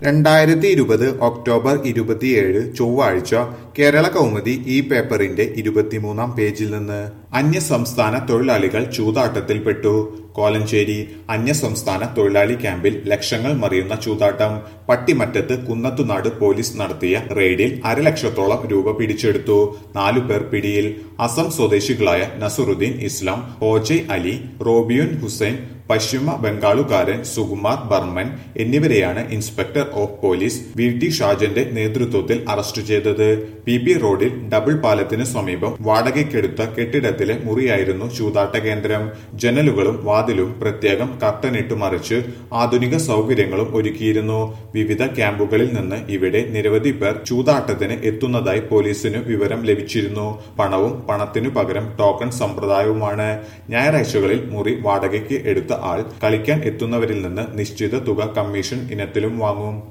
രണ്ടായിരത്തി ഇരുപത് ഒക്ടോബർ ഇരുപത്തിയേഴ് ചൊവ്വാഴ്ച കേരള കൗമുദി ഈ പേപ്പറിന്റെ ഇരുപത്തിമൂന്നാം പേജിൽ നിന്ന് അന്യസംസ്ഥാന തൊഴിലാളികൾ ചൂതാട്ടത്തിൽപ്പെട്ടു കോലഞ്ചേരി അന്യസംസ്ഥാന തൊഴിലാളി ക്യാമ്പിൽ ലക്ഷങ്ങൾ മറിയുന്ന ചൂതാട്ടം പട്ടിമറ്റത്ത് കുന്നത്തുനാട് പോലീസ് നടത്തിയ റെയ്ഡിൽ അരലക്ഷത്തോളം രൂപ പിടിച്ചെടുത്തു നാലു പേർ പിടിയിൽ അസം സ്വദേശികളായ നസറുദ്ദീൻ ഇസ്ലാം ഓജെ അലി റോബിയുൻ ഹുസൈൻ പശ്ചിമ ബംഗാളുകാരൻ സുകുമാർ ബർമൻ എന്നിവരെയാണ് inspector of police V T ഷാജന്റെ നേതൃത്വത്തിൽ അറസ്റ്റ് ചെയ്തത് പി ബി റോഡിൽ ഡബിൾ പാലത്തിന് സമീപം വാടകയ്ക്കെടുത്ത കെട്ടിടത്തിലെ മുറിയായിരുന്നു ചൂതാട്ട കേന്ദ്രം ജനലുകളും വാതിലും പ്രത്യേകം കർട്ടനിട്ട് മറിച്ച് ആധുനിക സൗകര്യങ്ങളും ഒരുക്കിയിരുന്നു വിവിധ ക്യാമ്പുകളിൽ നിന്ന് ഇവിടെ നിരവധി പേർ ചൂതാട്ടത്തിന് എത്തുന്നതായി പോലീസിന് വിവരം ലഭിച്ചിരുന്നു പണവും പണത്തിനു പകരം ടോക്കൺ സമ്പ്രദായവുമാണ് ഞായറാഴ്ചകളിൽ മുറി വാടകയ്ക്ക് എടുത്ത ആൾ കളിക്കാൻ എത്തുന്നവരിൽ നിന്ന് നിശ്ചിത തുക കമ്മീഷൻ ഇനത്തിലും വാങ്ങും